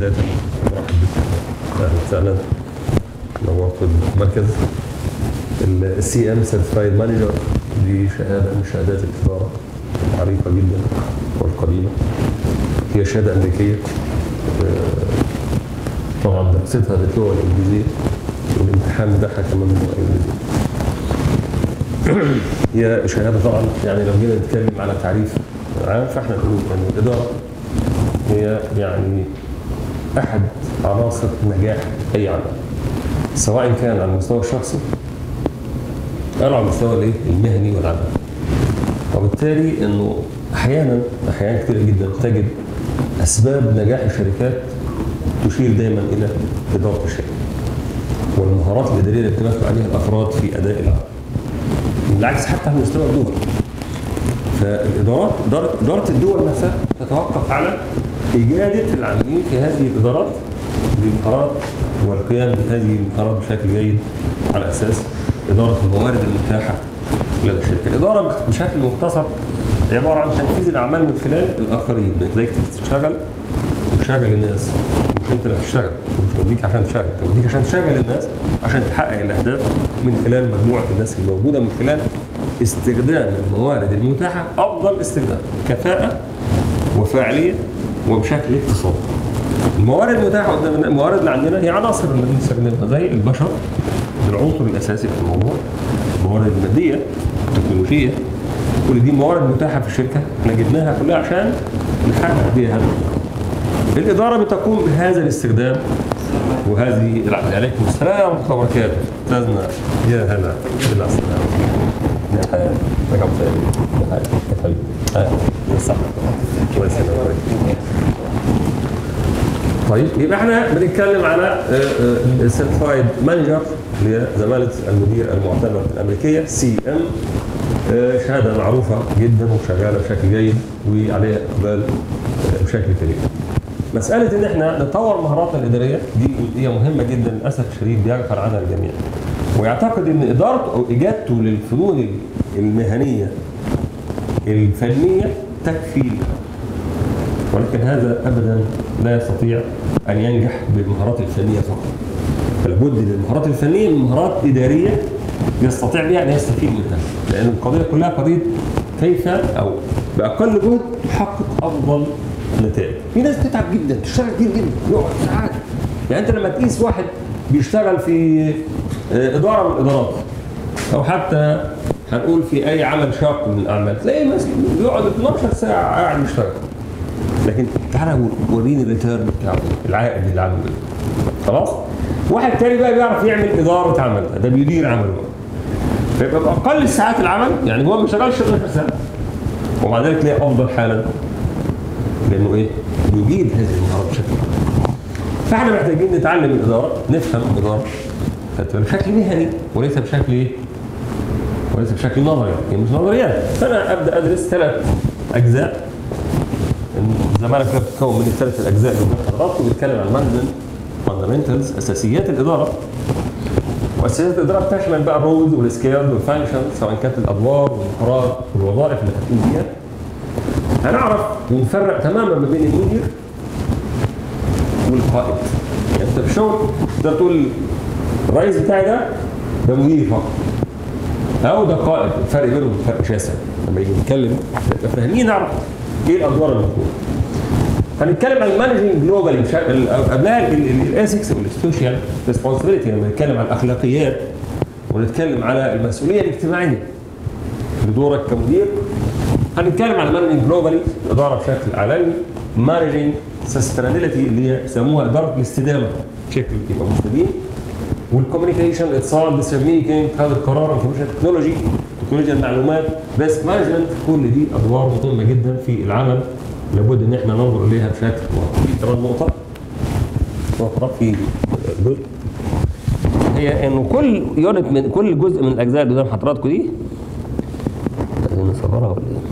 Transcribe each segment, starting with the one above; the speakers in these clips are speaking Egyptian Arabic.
بدايه مرحب بك اهلا وسهلا نورت المركز السي ام سيرتيفايد مانجر دي شهاده من شهادات الاداره عريقه جدا والقديمه هي شهاده امريكيه آه، طبعا دراستها باللغه الانجليزيه والامتحان بتاعها كمان باللغه الانجليزيه هي شهاده طبعا يعني لو جينا نتكلم على تعريف عام فاحنا نقول ان الاداره هي يعني احد عناصر نجاح اي عمل سواء كان على المستوى الشخصي او على المستوى الايه المهني والعمل وبالتالي انه احيانا احيانا كثيره جدا تجد اسباب نجاح الشركات تشير دائما الى اداره الشركه والمهارات الاداريه اللي بتمثل عليها الافراد في اداء العمل بالعكس حتى على مستوى الدول فالادارات اداره اداره الدول نفسها تتوقف على اجاده العاملين في هذه الادارات بمهارات والقيام بهذه المهارات بشكل جيد على اساس اداره الموارد المتاحه لدى الشركه. الاداره بشكل مختصر عباره عن تنفيذ الاعمال من خلال الاخرين، بتلاقيك تشتغل وتشغل الناس مش انت اللي هتشتغل مش موديك عشان تشتغل، انت موديك عشان تشغل الناس عشان تحقق الاهداف من خلال مجموعه الناس الموجوده من خلال استخدام الموارد المتاحه افضل استخدام كفاءه وفاعليه وبشكل اقتصادي. الموارد المتاحه قدامنا الموارد اللي عندنا هي عناصر اللي بنستخدمها زي البشر العنصر الاساسي في الموضوع الموارد الماديه التكنولوجيه كل دي موارد متاحه في الشركه احنا جبناها كلها عشان نحقق بيها هدف الاداره بتقوم بهذا الاستخدام وهذه عليكم السلام ورحمه الله وبركاته استاذنا يا هلا بالله السلام يا حياتي رقم ثاني يا حياتي يا حبيبي يا صح الله يسلمك طيب يبقى احنا بنتكلم على السيرتيفايد مانجر اللي هي زماله المدير المعتمد الامريكيه سي ام شهاده معروفه جدا وشغاله بشكل جيد وعليها اقبال آه، بشكل كبير. مساله ان احنا نطور مهاراتنا الاداريه دي جزئيه مهمه جدا للاسف الشديد بيغفل عنها الجميع. ويعتقد ان ادارته او اجابته للفنون المهنيه الفنيه تكفي له. ولكن هذا ابدا لا يستطيع ان ينجح بالمهارات الفنيه فقط. فلابد للمهارات الفنيه من مهارات اداريه يستطيع بها ان يستفيد منها، لان القضيه كلها قضيه كيف او باقل جهد تحقق افضل نتائج. في ناس بتتعب جدا، تشتغل كتير جدا، يقعد ساعات. يعني انت لما تقيس واحد بيشتغل في آه، اداره من الادارات او حتى هنقول في اي عمل شاق من الاعمال، تلاقيه مثلا بيقعد 12 ساعه قاعد يشتغل. لكن تعالى وريني الريتيرن بتاعه العائد اللي عمله خلاص واحد تاني بقى بيعرف يعمل اداره عمل ده بيدير عمله بقى فيبقى باقل ساعات العمل يعني هو ما بيشتغلش 12 ساعه ومع ذلك تلاقي افضل حالا لانه ايه؟ يجيد هذه المهارات بشكل عام. فاحنا محتاجين نتعلم الاداره نفهم الاداره فتبقى بشكل مهني وليس بشكل ايه؟ وليس بشكل نظري هي مش نظريات فانا ابدا ادرس ثلاث اجزاء الزمالك كده بتتكون من الثلاث الاجزاء اللي قدام حضراتكم بيتكلم عن المانجمنت فاندمنتالز اساسيات الاداره واساسيات الاداره بتشمل بقى الرولز والسكيلز والفانكشن سواء كانت الادوار والمهارات والوظائف اللي هتقوم بيها هنعرف ونفرق تماما ما بين المدير والقائد يعني انت في الشغل تقدر تقول الرئيس بتاعي ده ده مدير فقط او ده قائد الفرق بينهم فرق شاسع لما يجي نتكلم نبقى فاهمين نعرف ايه الادوار المطلوبه هنتكلم عن المانجنج جلوبالي قبلها الاسكس والسوشيال ريسبونسبيلتي لما نتكلم عن الاخلاقيات ونتكلم على المسؤوليه الاجتماعيه لدورك كمدير هنتكلم عن المانجنج جلوبالي الاداره بشكل عالمي مانجنج سستينابيلتي اللي هي يسموها اداره الاستدامه بشكل يبقى مستديم والكوميونيكيشن الاتصال ديسيجن ميكينج اتخاذ القرار انفورميشن تكنولوجي تكنولوجيا المعلومات بيست مانجمنت كل دي ادوار مهمه جدا في العمل لابد ان احنا ننظر اليها بشكل واضح. في كمان نقطه نقطه في جزء هي انه كل يونت من كل جزء من الاجزاء اللي قدام حضراتكم دي عايزين نصغرها ولا ايه؟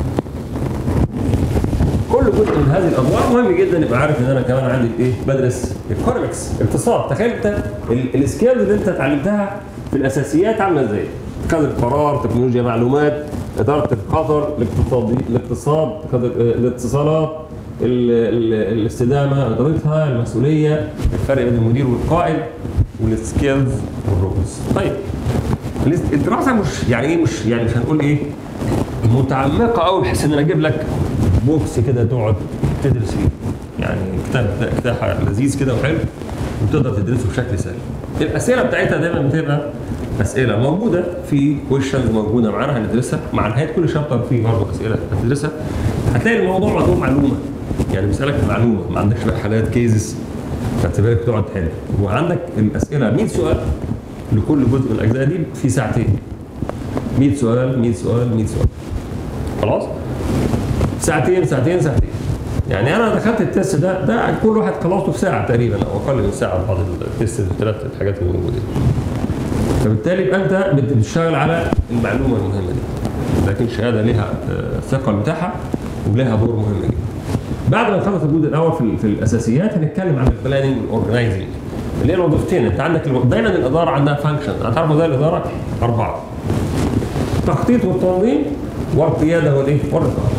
كل جزء من هذه الادوار مهم جدا يبقى عارف ان انا كمان عندي ايه بدرس ايكونومكس اقتصاد تخيل انت ال- السكيلز اللي انت اتعلمتها في الاساسيات عامله ازاي؟ اتخاذ القرار تكنولوجيا معلومات اداره الخطر الاقتصادي الاقتصاد اتخاذ ال- الاتصالات ال- ال- الاستدامه ادارتها المسؤوليه الفرق بين المدير والقائد والسكيلز والرولز طيب الاس- الدراسه مش يعني ايه مش يعني مش هنقول ايه متعمقه قوي بحيث ان انا اجيب لك بوكس كده تقعد تدرس فيه يعني كتاب كتاب لذيذ كده وحلو وتقدر تدرسه بشكل سهل الاسئله بتاعتها دايما بتبقى اسئله موجوده في كويشنز موجوده معانا هندرسها مع نهايه كل شابتر في برضه اسئله هتدرسها هتلاقي الموضوع موضوع معلومه يعني بيسالك معلومه ما عندكش بقى حالات كيزز خدت بالك تقعد تحل وعندك الاسئله 100 سؤال لكل جزء من الاجزاء دي في ساعتين 100 سؤال 100 سؤال 100 سؤال خلاص ساعتين ساعتين ساعتين يعني انا دخلت التست ده ده كل واحد خلصته في ساعه تقريبا او اقل من ساعه بعض التست الثلاث الحاجات اللي موجوده فبالتالي يبقى انت بت- بتشتغل على المعلومه المهمه دي لكن الشهاده ليها آه، الثقل بتاعها ولها دور مهم جدا بعد ما نخلص الجزء الاول في, ال- في الاساسيات هنتكلم عن البلاننج والاورجنايزنج اللي هي الوظيفتين انت عندك الو- دايما الاداره عندها فانكشن هتعرفوا زي الاداره اربعه التخطيط والتنظيم والقياده والايه والرقابه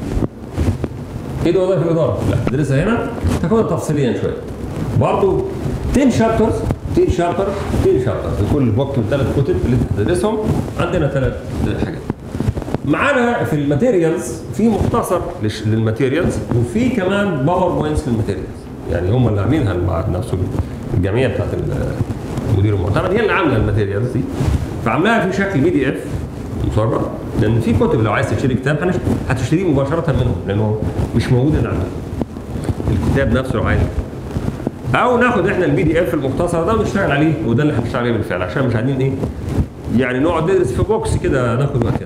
ايه ده وظائف الاداره؟ لا تدرسها هنا تاخدها تفصيليا شويه. برضه 10 شابترز 10 شابتر 10 شابتر في كل بوك من ثلاث كتب اللي انت تدرسهم عندنا ثلاث حاجات. معانا في الماتيريالز في مختصر للش- للماتيريالز وفي كمان باور بوينتس للماتيريالز يعني هم اللي عاملينها مع نفسه الجمعيه بتاعت المدير المعتمد هي اللي عامله الماتيريالز دي فعاملاها في شكل بي دي اف مصغر لان في كتب لو عايز تشتري كتاب هنش- هتشتريه مباشره منهم لانه مش موجود هنا عندنا الكتاب نفسه لو عايز او ناخد احنا البي دي اف المختصر ده ونشتغل عليه وده اللي هنشتغل عليه بالفعل عشان مش عايزين ايه يعني نقعد ندرس في بوكس كده ناخد وقتنا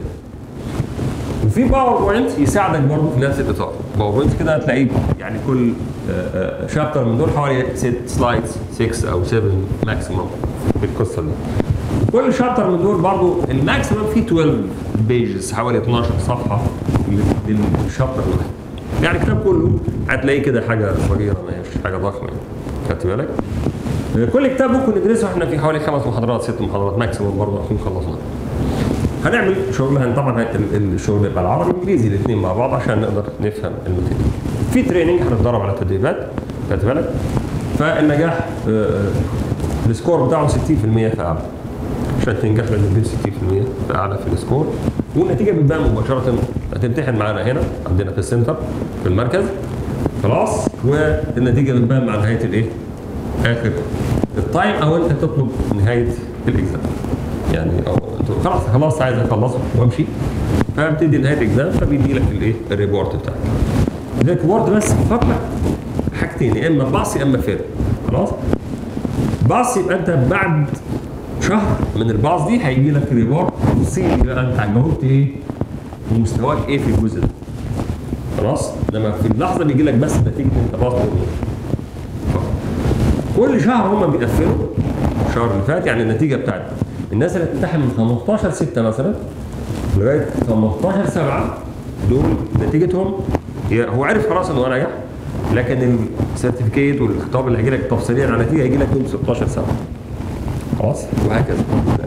وفي باور بوينت يساعدك برضه في نفس الاطار باور بوينت كده هتلاقيه يعني كل شابتر من دول حوالي 6 سلايدز 6 او 7 ماكسيموم في القصه دي كل شابتر من دول برضه الماكسيموم فيه 12 بيجز حوالي 12 صفحه لل- للشابتر الواحد يعني الكتاب كله هتلاقيه كده حاجه صغيره ما هيش حاجه ضخمه يعني خدت بالك؟ كل كتاب ممكن ندرسه احنا في حوالي خمس محاضرات ست محاضرات ماكسيموم برضه نكون خلصنا هنعمل شغل هن- طبعا هي- ال- الشغل يبقى العربي والانجليزي الاثنين مع بعض عشان نقدر نفهم الماتيريال. في تريننج هنتدرب على تدريبات خدت بالك؟ فالنجاح آه، آه، السكور بتاعه 60% في اعلى عشان تنجح لازم تجيب 60% في اعلى في السكور والنتيجه بتبان مباشره هتمتحن معانا هنا عندنا في السنتر في المركز خلاص والنتيجه بتبان مع نهايه الايه؟ اخر التايم او انت تطلب نهايه الاكزام يعني او انت خلاص خلاص عايز اخلصه وامشي فبتدي نهايه الاكزام فبيدي لك الايه؟ الريبورت بتاعك الريبورت بس فقط حاجتين يا اما باص يا اما فير خلاص باص يبقى انت بعد شهر من الباص دي هيجي لك ريبورت تفصيلي بقى انت جاوبت ايه ومستواك ايه في الجزء ده خلاص لما في اللحظه بيجي لك بس نتيجه انت باص ولا لا. كل شهر هم بيقفلوا الشهر اللي فات يعني النتيجه بتاعت الناس اللي بتمتحن من 15 6 مثلا لغايه 15 7 دول نتيجتهم هي هو عرف خلاص انه نجح لكن السيرتيفيكيت والخطاب اللي هيجي لك تفصيليا على النتيجه هيجي لك يوم 16 7 خلاص وهكذا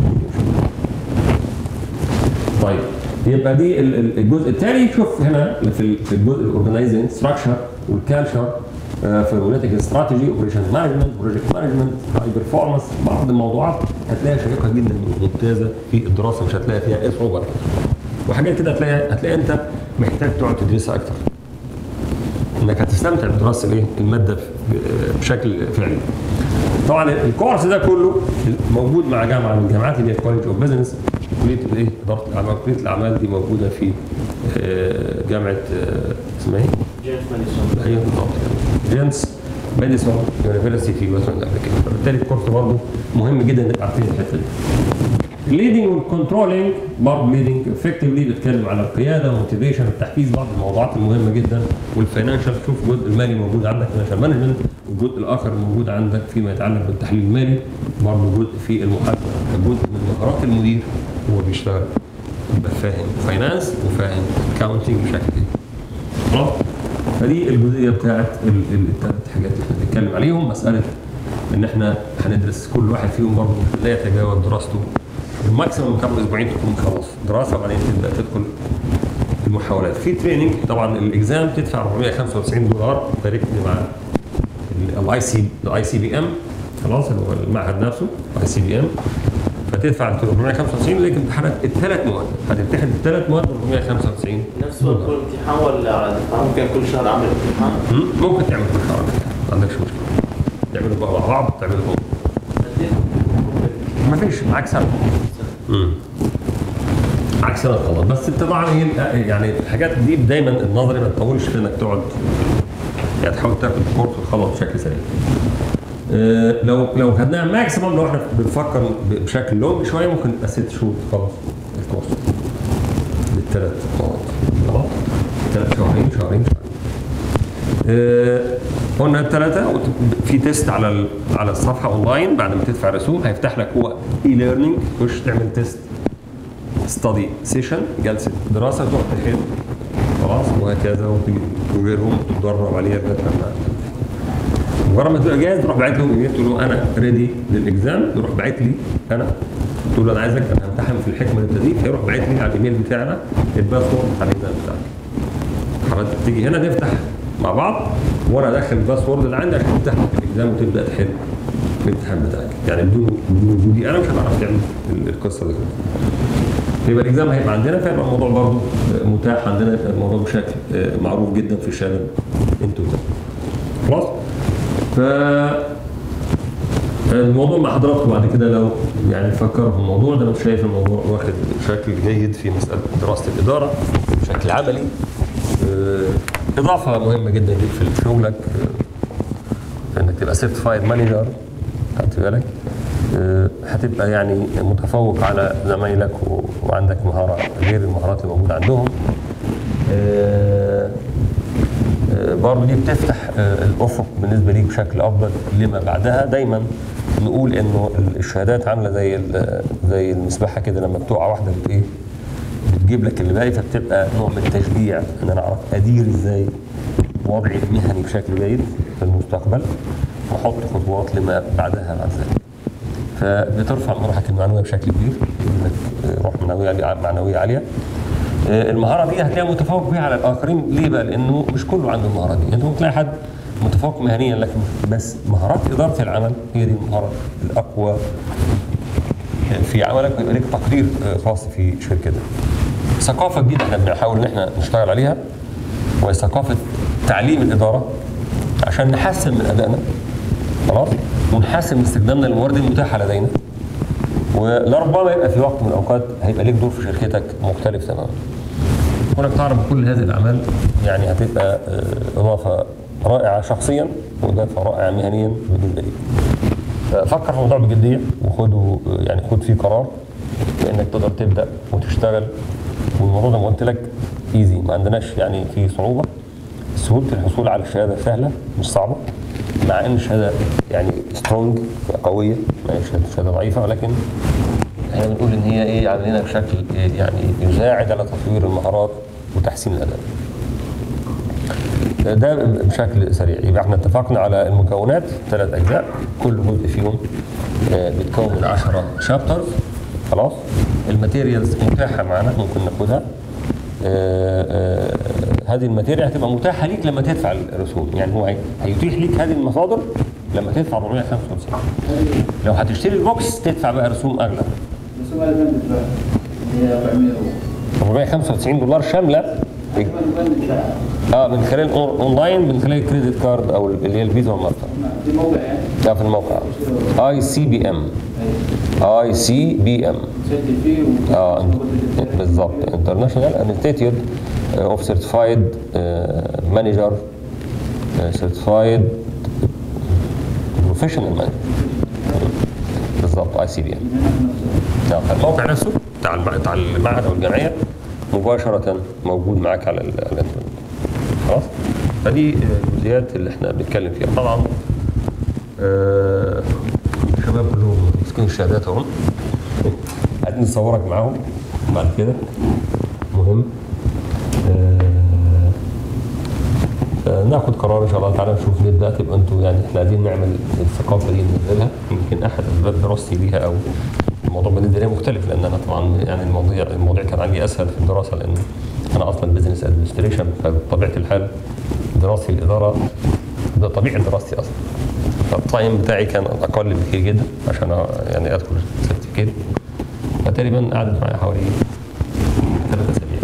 طيب يبقى دي ال- ال- الجزء الثاني شوف هنا في ال- في الجزء الاورجنايزنج ستراكشر والكالتشر في البوليتيكال استراتيجي اوبريشن مانجمنت بروجكت مانجمنت هاي بيرفورمانس بعض الموضوعات هتلاقيها شيقه جدا وممتازه في الدراسه مش هتلاقي فيها ايه صعوبه وحاجات كده هتلاقي هتلاقي انت محتاج تقعد تدرسها اكتر انك هتستمتع بدراسه الايه الماده ب- بشكل فعلي طبعا الكورس ده كله موجود مع جامعه من الجامعات اللي هي كوليدج اوف بزنس كليه الايه اداره الاعمال كليه الاعمال دي موجوده في آه، جامعه آه، اسمها ايه؟ جيمس ماديسون ايوه بالظبط جيمس ماديسون يونيفرستي في ويسترن امريكا فبالتالي الكورس برضه مهم جدا نبقى عارفين الحته دي الليدنج والكنترولينج برضه ليدنج افكتفلي بيتكلم على القياده والموتيفيشن والتحفيز بعض الموضوعات المهمه جدا والفاينانشال شوف الجزء المالي موجود عندك فاينانشال مانجمنت والجزء الاخر موجود عندك فيما يتعلق بالتحليل المالي برضه جزء في المحاسبه جزء من مهارات المدير هو بيشتغل يبقى فاهم فاينانس وفاهم اكاونتنج بشكل كده خلاص فدي الجزئيه بتاعت الثلاث حاجات اللي احنا بنتكلم عليهم مساله ان احنا هندرس كل واحد فيهم برضه لا يتجاوز دراسته الماكسيموم قبل اسبوعين تكون خلاص دراسه وبعدين تبدا تدخل المحاولات في تريننج طبعا الاكزام تدفع 495 دولار باركني مع الاي سي الاي سي بي ام خلاص اللي هو المعهد نفسه اي سي بي ام فتدفع 495 لكن امتحانات الثلاث مواد هتمتحن الثلاث مواد ب 495 نفس وقت كل امتحان ولا ممكن كل شهر اعمل امتحان؟ مم، ممكن تعمل كل شهر ما عندكش مشكله تعملوا بقى مع بعض تعملوا ما فيش معاك سنه امم معاك سنه خلاص بس انت طبعا هي يعني الحاجات دي دايما النظري ما تطولش في انك تقعد يعني تحاول تاخد الكورس وتخلص بشكل سريع. اه لو لو خدناها ماكسيموم لو احنا بنفكر بشكل لونج شويه ممكن تبقى ست شهور تخلص الكورس بالثلاث مواد خلاص ثلاث شهرين شهرين شهرين اه قلنا الثلاثه في تيست على ال- على الصفحه اونلاين بعد ما تدفع رسوم هيفتح لك هو اي ليرنينج تخش تعمل تيست ستادي سيشن جلسه دراسه تروح تحل خلاص وهكذا وتجي وغيرهم تتدرب عليها لغايه لما مجرد ما تبقى جاهز تروح باعت لهم ايميل تقول له انا ريدي للاكزام يروح باعت لي انا تقول له انا عايزك انا همتحن في الحكمه التدريب فيروح باعت لي على الايميل بتاعنا الباسورد بتاع الاكزام بتاعك حضرتك تيجي هنا نفتح مع بعض وانا ادخل الباسورد اللي عندي عشان تفتح لك الاكزام وتبدا تحل الامتحان بتاعك يعني بدون بدون وجودي انا مش هتعرف تعمل ال- القصه دي كلها يبقى الاكزام هيبقى عندنا فيبقى الموضوع برضه متاح عندنا يبقى الموضوع بشكل آه، معروف جدا في الشهاده انتوا ده خلاص ف الموضوع مع حضراتكم بعد كده لو يعني تفكروا في الموضوع ده انا شايف الموضوع واخد شكل جيد في مساله دراسه الاداره بشكل عملي آه، اضافه مهمه جدا ليك في شغلك آه، انك تبقى سيرتيفايد مانجر خدت بالك آه، هتبقى يعني متفوق على زمايلك و- وعندك مهاره غير المهارات اللي موجوده عندهم آه، آه، برضه دي بتفتح آه، الافق بالنسبه ليك بشكل افضل لما بعدها دايما نقول انه الشهادات عامله زي ال- زي المسبحه كده لما بتقع واحده بت ايه بتجيب لك اللي باقي فبتبقى نوع من التشجيع ان انا اعرف ادير ازاي وضعي المهني بشكل جيد في المستقبل واحط خطوات لما بعدها بعد ذلك. فبترفع من روحك المعنويه بشكل كبير انك آه، روح معنويه عالية- معنويه عاليه آه، المهاره دي هتلاقي متفوق بيها على الاخرين ليه بقى؟ لانه مش كله عنده المهاره دي، انت ممكن تلاقي حد متفوق مهنيا لكن بس مهارات اداره العمل هي دي المهاره الاقوى في عملك ويبقى لك تقرير آه، خاص في شركتك. ثقافه جديده احنا بنحاول ان احنا نشتغل عليها وهي ثقافه تعليم الاداره عشان نحسن من ادائنا خلاص ونحسن من استخدامنا للموارد المتاحه لدينا ولربما يبقى في وقت من الاوقات هيبقى ليك دور في شركتك مختلف تماما. كونك تعرف كل هذه الاعمال يعني هتبقى آه، اضافه رائعه شخصيا واضافه رائعه مهنيا بالنسبه ليك. ففكر في الموضوع بجديه وخده يعني خد فيه قرار بانك تقدر تبدا وتشتغل والموضوع زي ما قلت لك ايزي ما عندناش يعني في صعوبه سهوله الحصول على الشهاده سهله مش صعبه مع ان الشهاده يعني سترونج قويه ما هيش شهاده ضعيفه ولكن احنا بنقول ان هي ايه علينا بشكل إيه يعني يساعد على تطوير المهارات وتحسين الاداء. ده بشكل سريع يبقى احنا اتفقنا على المكونات ثلاث اجزاء كل جزء فيهم آه، بيتكون من 10 شابترز خلاص الماتيريالز متاحه معانا ممكن ناخدها آه، آه، هذه الماتيريال هتبقى متاحه ليك لما تدفع الرسوم يعني هو هي- هيتيح ليك هذه المصادر لما تدفع 495 لو هتشتري البوكس تدفع بقى رسوم اغلى بس هو البند بقى اللي هي 400 و 495 دولار شامله البند بتاع اه من خلال أون- اونلاين من خلال الكريدت كارد او اللي هي الفيزا والماستر في موقع يعني ده في الموقع اي سي بي ام اي سي بي ام تسجل فيه و اه بالظبط انترناشونال انستيتيوت اوف سيرتيفايد مانجر سيرتيفايد بروفيشنال مانجر بالظبط اي سي بي ام الموقع نفسه بتاع الم- بتاع المعهد او الجمعيه مباشره موجود معاك على ال- على الانترنت خلاص فدي آه، الجزئيات اللي احنا بنتكلم فيها طبعا آه، الشباب كلهم ماسكين الشهادات اهم عايزين نصورك معاهم بعد كده مهم آه، آه، ناخد قرار ان شاء الله تعالى نشوف نبدا تبقى انتوا يعني احنا عايزين نعمل الثقافه دي ننزلها يمكن احد اسباب دراستي ليها او الموضوع بالنسبه لي مختلف لان انا طبعا يعني المواضيع المواضيع كان عندي اسهل في الدراسه لان انا اصلا بزنس ادمنستريشن فبطبيعه الحال دراستي الاداره ده طبيعه دراستي اصلا فالتايم بتاعي كان اقل بكتير جدا عشان أ- يعني ادخل سيرتيفيكيت فتقريبا قعدت معايا حوالي ثلاث اسابيع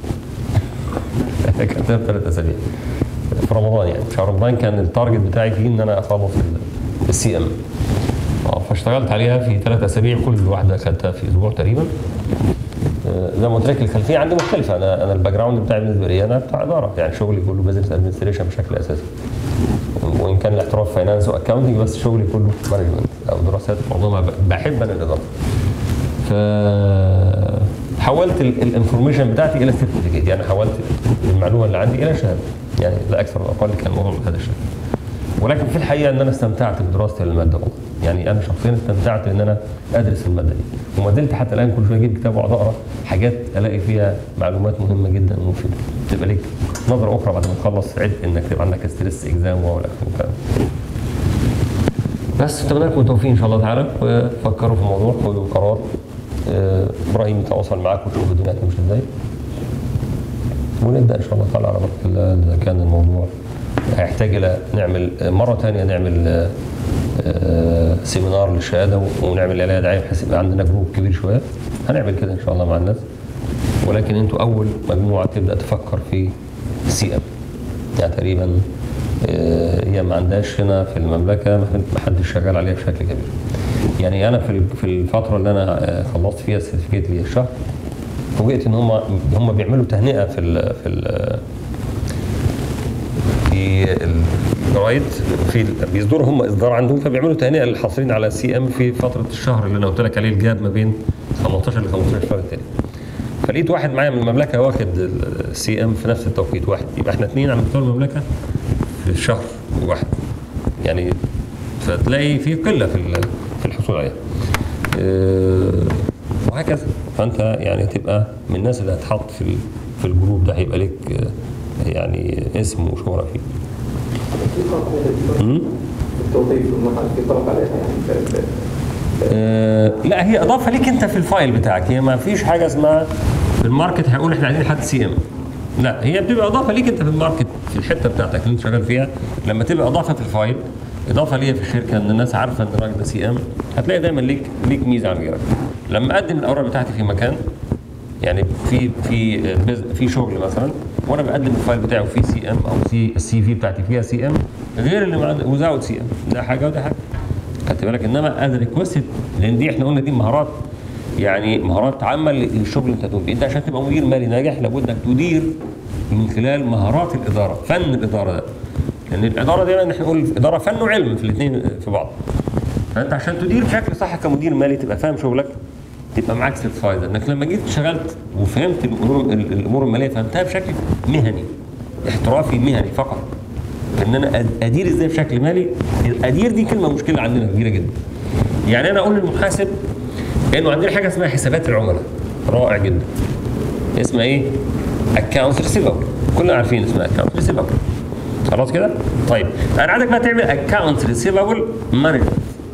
كان ثلاث اسابيع في رمضان يعني شهر رمضان كان التارجت بتاعي فيه ان انا اخلص السي ام فاشتغلت عليها في ثلاث اسابيع كل واحده خدتها في اسبوع تقريبا آه، زي ما قلت لك الخلفيه عندي مختلفه انا انا الباك جراوند بتاعي بالنسبه لي انا بتاع اداره يعني شغلي كله بزنس ادمنستريشن بشكل اساسي وان كان الاحتراف فاينانس واكونتنج بس شغلي كله مانجمنت او دراسات معظمها ب- بحب انا الاداره ف حولت الانفورميشن بتاعتي الى سيرتيفيكيت يعني حولت المعلومه اللي عندي الى شهاده يعني لا اكثر ولا اقل كان الموضوع بهذا الشكل ولكن في الحقيقه ان انا استمتعت بدراستي للماده والله يعني انا شخصيا استمتعت ان انا ادرس الماده دي وما زلت حتى الان كل شويه اجيب كتاب واقعد اقرا حاجات الاقي فيها معلومات مهمه جدا ومفيده تبقى ليك نظره اخرى بعد ما تخلص عد انك تبقى عندك ستريس اكزام ولا والكلام بس اتمنى لكم التوفيق ان شاء الله تعالى وفكروا في الموضوع خدوا قرار آه، ابراهيم يتواصل معاك وتشوف الدنيا هتمشي ازاي ونبدا ان شاء الله تعالى على بركه الله اذا كان الموضوع هيحتاج الى نعمل آه، مره ثانيه نعمل آه، آه، سيمينار للشهاده ونعمل عليها دعايه بحيث يبقى عندنا جروب كبير شويه هنعمل كده ان شاء الله مع الناس ولكن انتوا اول مجموعه تبدا تفكر في سي ام يعني تقريبا آه، هي ما عندهاش هنا في المملكه ما حدش شغال عليها بشكل كبير يعني انا في في الفتره اللي انا آه، خلصت فيها السيرتيفيكيت لي الشهر فوجئت ان هم هم بيعملوا تهنئه في ال في ال في الجرايد في بيصدروا هم اصدار عندهم فبيعملوا تهنئه للحاصلين على سي ام في فتره الشهر اللي انا قلت لك عليه الجاب ما بين 15 ل 15 شهر التاني فلقيت واحد معايا من المملكه واخد السي ام في نفس التوقيت واحد يبقى احنا اثنين على مستوى المملكه في الشهر واحد يعني فتلاقي في قله في ال- في الحصول عليها آه، وهكذا فانت يعني تبقى من الناس اللي هتحط في ال- في الجروب ده هيبقى لك آه، يعني اسم وشهره فيه في طلب عليها التوظيف المحل في طلب عليها يعني ف- ف- آه، لا هي اضافه ليك انت في الفايل بتاعك هي ما فيش حاجه اسمها في الماركت هيقول احنا عايزين حد سي ام لا هي بتبقى اضافه ليك انت في الماركت في الحته بتاعتك اللي انت شغال فيها لما تبقى اضافه في الفايل اضافه ليا في الشركه ان الناس عارفه ان الراجل ده سي ام هتلاقي دايما ليك ليك ميزه عن غيرك لما اقدم الاوراق بتاعتي في مكان يعني في في بز- في شغل مثلا وانا بقدم الفايل بتاعه فيه سي ام او سي السي في بتاعتي فيها سي ام غير اللي معاه وزاوت سي ام ده حاجه وده حاجه خدت بالك انما از ريكوستد لان دي احنا قلنا دي مهارات يعني مهارات عامه للشغل اللي انت تقوم بيه انت عشان تبقى مدير مالي ناجح لابد انك تدير من خلال مهارات الاداره فن الاداره ده لان الاداره دايما احنا نقول اداره فن وعلم في الاثنين في بعض فانت عشان تدير بشكل صح كمدير مالي تبقى فاهم شغلك تبقى معاك سيرتيفايد انك لما جيت اشتغلت وفهمت الامور الامور الماليه فهمتها بشكل مهني احترافي مهني فقط ان انا أد- ادير ازاي بشكل مالي ادير دي كلمه مشكله عندنا كبيره جدا يعني انا اقول للمحاسب انه عندنا حاجه اسمها حسابات العملاء رائع جدا اسمها ايه اكونت ريسيفبل كلنا عارفين اسمها اكونت ريسيفبل خلاص كده طيب انا عايزك بقى تعمل اكونت ريسيفبل مانجمنت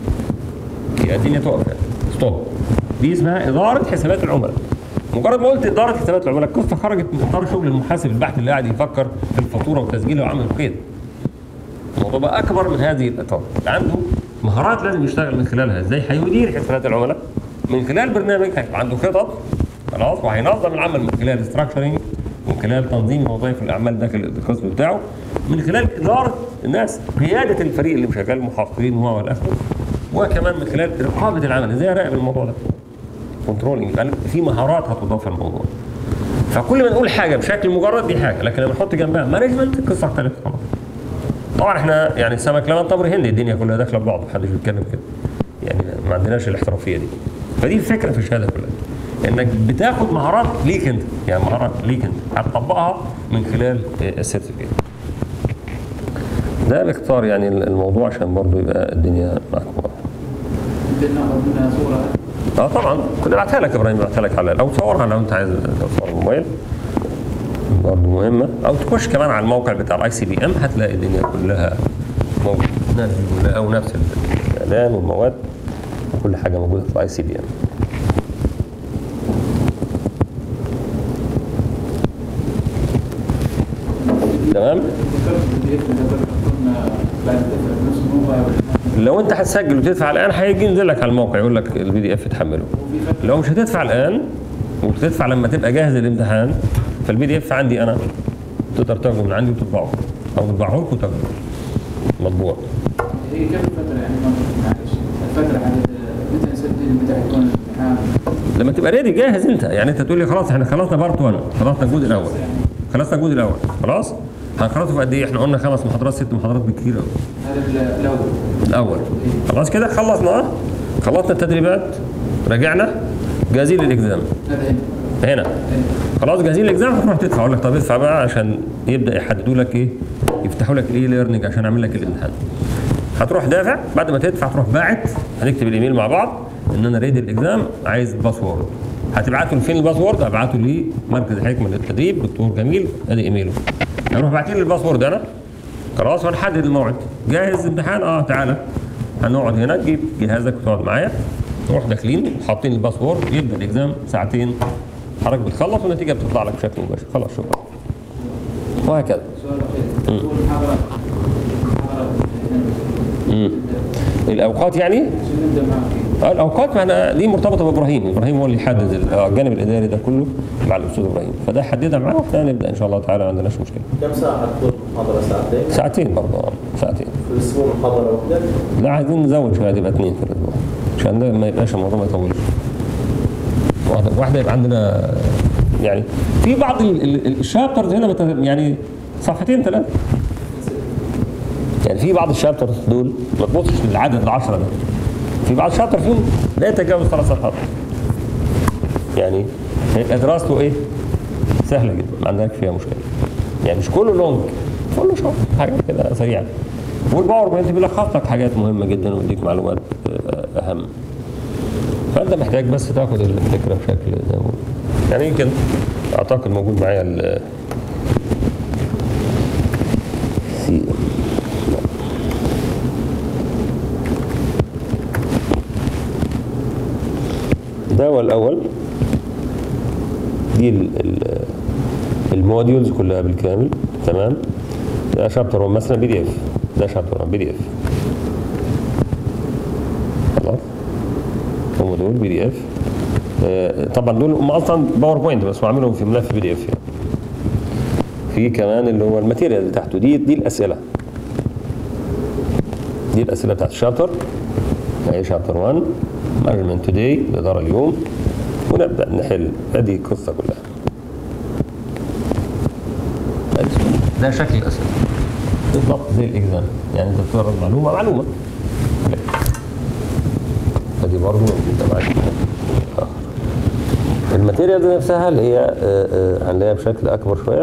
يبقى الدنيا تقف يعني ستوب دي اسمها اداره حسابات العملاء مجرد ما قلت اداره حسابات العملاء القصه خرجت من اطار شغل المحاسب البحث اللي قاعد يفكر في الفاتوره وتسجيلها وعمل قيد الموضوع بقى اكبر من هذه الاطار عنده مهارات لازم يشتغل من خلالها ازاي هيدير حسابات العملاء من خلال برنامج هيبقى عنده خطط خلاص وهينظم العمل من خلال ستراكشرنج ومن خلال تنظيم وظائف الاعمال داخل القسم بتاعه من خلال اداره الناس قياده الفريق اللي شغال المحافظين وهو والى اخره وكمان من خلال رقابه العمل ازاي اراقب الموضوع ده كنترولنج يبقى في مهارات هتضاف للموضوع فكل ما نقول حاجه بشكل مجرد دي حاجه لكن لما نحط جنبها مانجمنت القصه اختلفت خلاص طبعا احنا يعني السمك لبن تمر هندي الدنيا كلها داخله ببعض محدش بيتكلم كده يعني ما عندناش الاحترافيه دي فدي الفكره في الشهاده كلها انك بتاخد مهارات ليك انت يعني مهارات ليك انت هتطبقها من خلال السيرتيفيكيت ده باختصار يعني الموضوع عشان برضه يبقى الدنيا معاك واضحه ممكن ناخذ منها صوره اه طبعا كنت بعتها لك ابراهيم بعتها لك على او تصورها لو انت عايز تصور الموبايل برضه مهمه او تخش كمان على الموقع بتاع الاي سي بي ام هتلاقي الدنيا كلها موجوده نفس كلها او نفس الاعلان والمواد وكل حاجه موجوده في الاي سي بي ام تمام ذكرت البي دي اف هذول يحطون بعد دفع فلوس مو ولا- لو انت هتسجل وتدفع الان هيجي ينزل لك على الموقع يقول لك البي دي اف تحمله وفي فترة لو مش هتدفع الان وتدفع لما تبقى جاهز الامتحان فالبي دي اف عندي انا تقدر تاخده من عندي وتطبعه او تطبعه لك وتاخده مطبوع هي كم فترة يعني ما معلش الفترة على متى نسجل متى يكون الامتحان لما تبقى ريدي جاهز انت يعني انت تقول لي خلاص احنا خلصنا بارت 1 خلصنا الجزء الاول خلصنا الجزء الاول خلاص هنخلصه في قد ايه احنا قلنا خمس محاضرات ست محاضرات بالكثير قوي هذا ال- الاول الاول خلاص كده خلصنا خلصنا التدريبات رجعنا جاهزين للاكزام هذا هنا هنا خلاص جاهزين للاكزام هتروح تدفع اقول لك طب ادفع بقى عشان يبدا يحددوا لك ايه يفتحوا لك الاي ليرنينج عشان اعمل لك الامتحان هتروح دافع بعد ما تدفع تروح باعت هنكتب الايميل مع بعض ان انا ريدي الاكزام عايز باسورد هتبعته لفين الباسورد ابعته لمركز حكمه للتدريب دكتور جميل ادي ايميله هروح باعتين لي الباسورد انا خلاص ونحدد الموعد جاهز امتحان اه تعالى هنقعد هنا تجيب جهازك وتقعد معايا نروح داخلين حاطين الباسورد يبدا الاكزام ساعتين حضرتك بتخلص والنتيجه بتطلع لك بشكل مباشر خلاص شكرا وهكذا سؤال اخير هو المحاضرة المحاضرة مم. الاوقات يعني شو نبدا معك فيه؟ آه، الاوقات معنا دي مرتبطه بابراهيم ابراهيم هو اللي يحدد ال- آه، الجانب الاداري ده كله مع الاستاذ ابراهيم فده حددها معاه واحنا نبدا ان شاء الله تعالى ما عندناش مشكله كم ساعة تكون محاضرة ساعتين؟ ساعتين برضه آه، ساعتين في الأسبوع محاضرة واحدة؟ لا عايزين نزود شويه يبقى اثنين في الاسبوع عشان ده ما يبقاش الموضوع ما يطولش واحده واحده يبقى عندنا يعني في بعض ال- ال- ال- الشابترز هنا بت- يعني صفحتين ثلاثه يعني في بعض الشابترز دول ما تبصش للعدد العشرة ده في بعض الشابتر فيهم لا يتجاوز ثلاث صفحات يعني هيبقى دراسته ايه؟ سهله جدا ما عندكش فيها مشكله يعني مش كله لونج كله شورت حاجات كده سريعه والباوربوينت بيلخص لك حاجات مهمه جدا ويديك معلومات آه، اهم فانت محتاج بس تاخد الفكره بشكل زي ما بقول. يعني يمكن اعتقد موجود معايا ال سي ده هو الاول دي ال- ال- الموديولز كلها بالكامل تمام ده شابتر 1 مثلا بي دي اف ده شابتر 1 بي دي اف خلاص هم دول بي دي اف طبعا دول هم اصلا باوربوينت بس بعملهم في ملف بي دي اف يعني. في كمان اللي هو الماتيريال اللي تحته دي دي الاسئله دي الاسئله بتاعت الشابتر هي شابتر 1 مانجمنت توداي الاداره اليوم ونبدا نحل ادي القصه كلها ده شكل الاسئله بالضبط زي الاكزام يعني انت بتعرض معلومه معلومه فدي برضه موجوده معاك آخر. الماتيريال دي نفسها اللي هي آه، آه، هنلاقيها بشكل اكبر شويه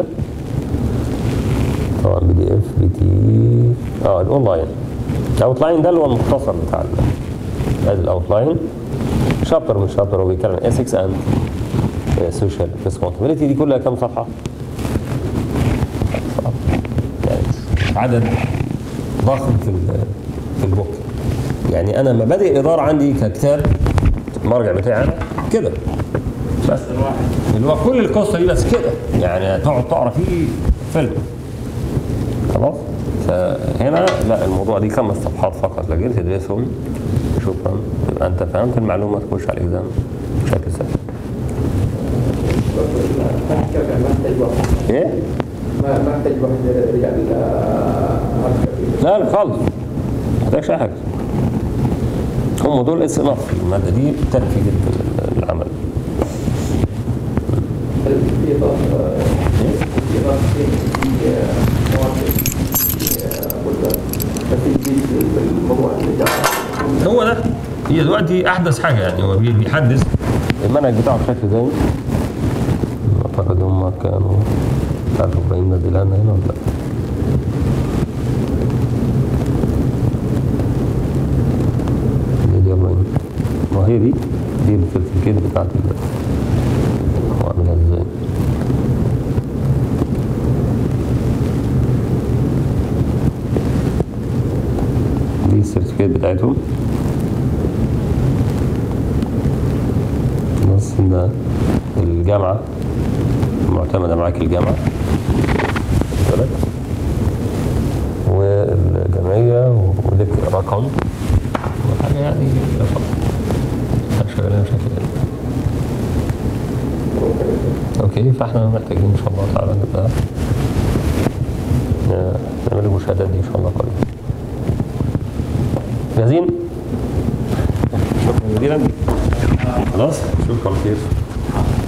طبعا بي دي اف بي تي اه الاونلاين الاوتلاين ده اللي هو المختصر بتاع ال- ادي الاوتلاين شابتر من شابتر هو بيتكلم عن اسكس اند سوشيال ريسبونسبيلتي دي كلها كام صفحه؟ يعني عدد ضخم في ال- في البوك يعني انا مبادئ الاداره عندي ككتاب المرجع بتاعي انا كده بس اللي هو كل القصه دي بس كده يعني تقعد تقرا فيه فيلم خلاص فهنا لا الموضوع دي خمس صفحات فقط لكن تدرسهم شكرا يبقى انت فهمت المعلومه تخش على الاكزام بشكل سهل ما محتاج وقت ايه؟ ما ما محتاج واحد يرجع لا لا خالص ما محتاجش اي حاجه هم دول اس انف الماده دي تكفي جدا العمل في اضافه في اضافه في مواد في جديد في الموضوع اللي جاء هو ده هي دلوقتي احدث حاجه يعني هو بي- بيحدث المنهج بتاعه بشكل زي اعتقد هم كانوا مش عارف ابراهيم نزلها لنا هنا ولا لا هي دي يا ابراهيم ما هي دي دي السيرتيفيكيت بتاعت ال هو عاملها ازاي دي السيرتيفيكيت بتاعتهم بس ده الجامعة معتمدة معاك الجامعة واخد بالك الجمعيه ولك رقم حاجه يعني رقم شغالين بشكل اوكي فاحنا محتاجين ان شاء الله تعالى نبقى ن- نعمل المشاهدات دي ان شاء الله قريب جاهزين؟ شكرا جزيلا خلاص اشوفكم على خير